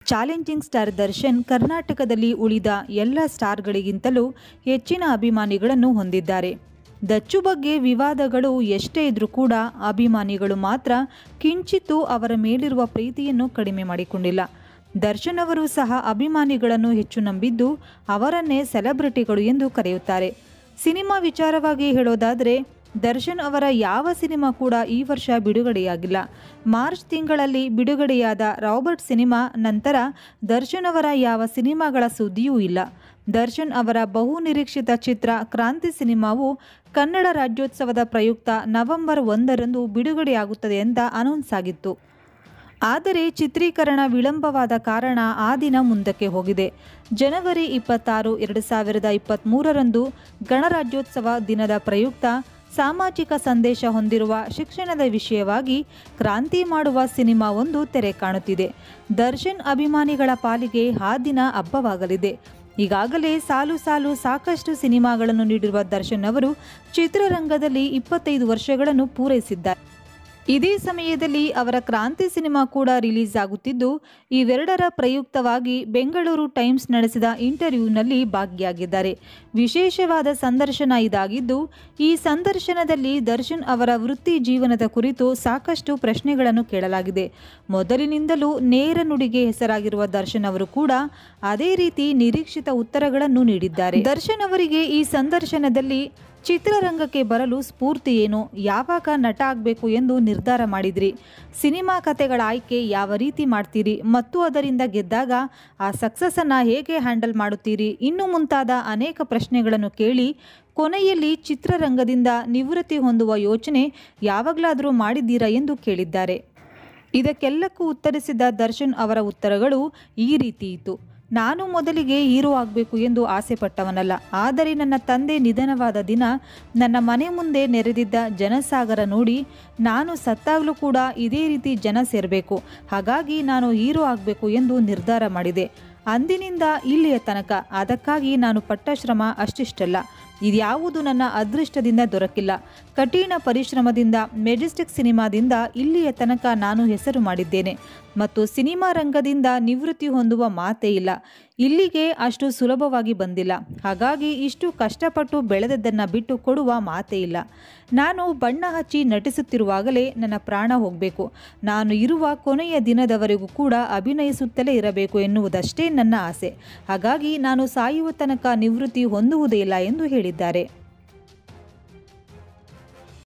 challenging star Darshan ಕರ್ನಾಟಕದಲ್ಲಿ ಉಳಿದ ಎಲ್ಲ ಸ್ಟಾರ್ಗಳಿಗಿಂತಲೂ ಹೆಚ್ಚಿನ ಅಭಿಮಾನಿಗಳನ್ನು ಹೊಂದಿದ್ದಾರೆ ದಚ್ಚು ಬಗ್ಗೆ ವಿವಾದಗಳು ಎಷ್ಟೇ ಇದ್ರೂ ಕೂಡ ಅಭಿಮಾನಿಗಳು ಮಾತ್ರ ಕಿಂಚಿತ್ತೂ ಅವರ ಮೇಲಿರುವ ಪ್ರೀತಿಯನ್ನು ಕಡಿಮೆ ಮಾಡಿಕೊಂಡಿಲ್ಲ ದರ್ಶನ್ ಅವರು ಸಹ ಅಭಿಮಾನಿಗಳನ್ನು ಹೆಚ್ಚು ನಂಬಿದ್ದು ಅವರನ್ನೇ ಸೆಲೆಬ್ರಿಟಿಗಳು ಎಂದು ಕರೆಯುತ್ತಾರೆ ಸಿನಿಮಾ ವಿಚಾರವಾಗಿ ಹೇಳೋದಾದರೆ ದರ್ಶನ್ ಅವರ ಯಾವ ಸಿನಿಮಾ ಕೂಡ ಈ ವರ್ಷ ಬಿಡುಗಡೆಯಾಗಿಲ್ಲ ಮಾರ್ಚ್ ತಿಂಗಳಲ್ಲಿ ಬಿಡುಗಡೆಯಾದ ರಾಬರ್ಟ್ ಸಿನಿಮಾ ನಂತರ ದರ್ಶನ್ ಅವರ ಯಾವ ಸಿನಿಮಾಗಳ ಸುದ್ದಿಯೂ ಇಲ್ಲ ದರ್ಶನ್ ಅವರ ಬಹು ನಿರೀಕ್ಷಿತ ಚಿತ್ರ ಕ್ರಾಂತಿ ಸಿನಿಮಾವು ಕನ್ನಡ ರಾಜ್ಯೋತ್ಸವದ ಪ್ರಯುಕ್ತ ನವೆಂಬರ್ ಒಂದರಂದು ಬಿಡುಗಡೆಯಾಗುತ್ತದೆ ಅಂತ ಅನೌನ್ಸ್ ಆಗಿತ್ತು ಆದರೆ ಚಿತ್ರೀಕರಣ ವಿಳಂಬವಾದ ಕಾರಣ ಆ ದಿನ ಮುಂದಕ್ಕೆ ಹೋಗಿದೆ ಜನವರಿ ಇಪ್ಪತ್ತಾರು ಎರಡು ಸಾವಿರದ ಇಪ್ಪತ್ತ್ಮೂರರಂದು ಗಣರಾಜ್ಯೋತ್ಸವ ದಿನದ ಪ್ರಯುಕ್ತ ಸಾಮಾಜಿಕ ಸಂದೇಶ ಹೊಂದಿರುವ ಶಿಕ್ಷಣದ ವಿಷಯವಾಗಿ ಕ್ರಾಂತಿ ಮಾಡುವ ಸಿನಿಮಾ ಒಂದು ತೆರೆ ಕಾಣುತ್ತಿದೆ ದರ್ಶನ್ ಅಭಿಮಾನಿಗಳ ಪಾಲಿಗೆ ಆ ದಿನ ಹಬ್ಬವಾಗಲಿದೆ ಈಗಾಗಲೇ ಸಾಲು ಸಾಲು ಸಾಕಷ್ಟು ಸಿನಿಮಾಗಳನ್ನು ನೀಡಿರುವ ದರ್ಶನ್ ಅವರು ಚಿತ್ರರಂಗದಲ್ಲಿ ಇಪ್ಪತ್ತೈದು ವರ್ಷಗಳನ್ನು ಪೂರೈಸಿದ್ದಾರೆ ಇದೇ ಸಮಯದಲ್ಲಿ ಅವರ ಕ್ರಾಂತಿ ಸಿನಿಮಾ ಕೂಡ ರಿಲೀಸ್ ಆಗುತ್ತಿದ್ದು ಇವೆರಡರ ಪ್ರಯುಕ್ತವಾಗಿ ಬೆಂಗಳೂರು ಟೈಮ್ಸ್ ನಡೆಸಿದ ಇಂಟರ್ವ್ಯೂನಲ್ಲಿ ಭಾಗಿಯಾಗಿದ್ದಾರೆ ವಿಶೇಷವಾದ ಸಂದರ್ಶನ ಇದಾಗಿದ್ದು ಈ ಸಂದರ್ಶನದಲ್ಲಿ ದರ್ಶನ್ ಅವರ ವೃತ್ತಿ ಜೀವನದ ಕುರಿತು ಸಾಕಷ್ಟು ಪ್ರಶ್ನೆಗಳನ್ನು ಕೇಳಲಾಗಿದೆ ಮೊದಲಿನಿಂದಲೂ ನೇರ ನುಡಿಗೆ ಹೆಸರಾಗಿರುವ ದರ್ಶನ್ ಅವರು ಕೂಡ ಅದೇ ರೀತಿ ನಿರೀಕ್ಷಿತ ಉತ್ತರಗಳನ್ನು ನೀಡಿದ್ದಾರೆ ದರ್ಶನ್ ಅವರಿಗೆ ಈ ಸಂದರ್ಶನದಲ್ಲಿ ಚಿತ್ರರಂಗಕ್ಕೆ ಬರಲು ಸ್ಫೂರ್ತಿ ಏನು ಯಾವಾಗ ನಟ ಆಗಬೇಕು ಎಂದು ನಿರ್ಧಾರ ಮಾಡಿದ್ರಿ ಸಿನಿಮಾ ಕತೆಗಳ ಆಯ್ಕೆ ಯಾವ ರೀತಿ ಮಾಡ್ತೀರಿ ಮತ್ತು ಅದರಿಂದ ಗೆದ್ದಾಗ ಆ ಸಕ್ಸಸ್ಸನ್ನು ಹೇಗೆ ಹ್ಯಾಂಡಲ್ ಮಾಡುತ್ತೀರಿ ಇನ್ನು ಮುಂತಾದ ಅನೇಕ ಪ್ರಶ್ನೆಗಳನ್ನು ಕೇಳಿ ಕೊನೆಯಲ್ಲಿ ಚಿತ್ರರಂಗದಿಂದ ನಿವೃತ್ತಿ ಹೊಂದುವ ಯೋಚನೆ ಯಾವಾಗಲಾದರೂ ಮಾಡಿದ್ದೀರಾ ಎಂದು ಕೇಳಿದ್ದಾರೆ ಇದಕ್ಕೆಲ್ಲಕ್ಕೂ ಉತ್ತರಿಸಿದ ದರ್ಶನ್ ಅವರ ಉತ್ತರಗಳು ಈ ರೀತಿ ಇತ್ತು ನಾನು ಮೊದಲಿಗೆ ಹೀರೋ ಆಗಬೇಕು ಎಂದು ಆಸೆ ಪಟ್ಟವನಲ್ಲ ಆದರೆ ನನ್ನ ತಂದೆ ನಿಧನವಾದ ದಿನ ನನ್ನ ಮನೆ ಮುಂದೆ ನೆರೆದಿದ್ದ ಜನಸಾಗರ ನೋಡಿ ನಾನು ಸತ್ತಾಗಲೂ ಕೂಡ ಇದೇ ರೀತಿ ಜನ ಸೇರಬೇಕು ಹಾಗಾಗಿ ನಾನು ಹೀರೋ ಆಗಬೇಕು ಎಂದು ನಿರ್ಧಾರ ಮಾಡಿದೆ ಅಂದಿನಿಂದ ಇಲ್ಲಿಯ ತನಕ ಅದಕ್ಕಾಗಿ ನಾನು ಪಟ್ಟ ಶ್ರಮ ಅಷ್ಟಿಷ್ಟಲ್ಲ ಇದ್ಯಾವುದು ನನ್ನ ಅದೃಷ್ಟದಿಂದ ದೊರಕಿಲ್ಲ ಕಠಿಣ ಪರಿಶ್ರಮದಿಂದ ಮೆಜೆಸ್ಟಿಕ್ ಸಿನಿಮಾದಿಂದ ಇಲ್ಲಿಯ ತನಕ ನಾನು ಹೆಸರು ಮಾಡಿದ್ದೇನೆ ಮತ್ತು ಸಿನಿಮಾ ರಂಗದಿಂದ ನಿವೃತ್ತಿ ಹೊಂದುವ ಮಾತೇ ಇಲ್ಲ ಇಲ್ಲಿಗೆ ಅಷ್ಟು ಸುಲಭವಾಗಿ ಬಂದಿಲ್ಲ ಹಾಗಾಗಿ ಇಷ್ಟು ಕಷ್ಟಪಟ್ಟು ಬೆಳೆದದ್ದನ್ನು ಬಿಟ್ಟು ಕೊಡುವ ಮಾತೇ ಇಲ್ಲ ನಾನು ಬಣ್ಣ ಹಚ್ಚಿ ನಟಿಸುತ್ತಿರುವಾಗಲೇ ನನ್ನ ಪ್ರಾಣ ಹೋಗಬೇಕು ನಾನು ಇರುವ ಕೊನೆಯ ದಿನದವರೆಗೂ ಕೂಡ ಅಭಿನಯಿಸುತ್ತಲೇ ಇರಬೇಕು ಎನ್ನುವುದಷ್ಟೇ ನನ್ನ ಆಸೆ ಹಾಗಾಗಿ ನಾನು ಸಾಯುವ ತನಕ ನಿವೃತ್ತಿ ಹೊಂದುವುದೇ ಇಲ್ಲ ಎಂದು ಹೇಳಿದ್ದಾರೆ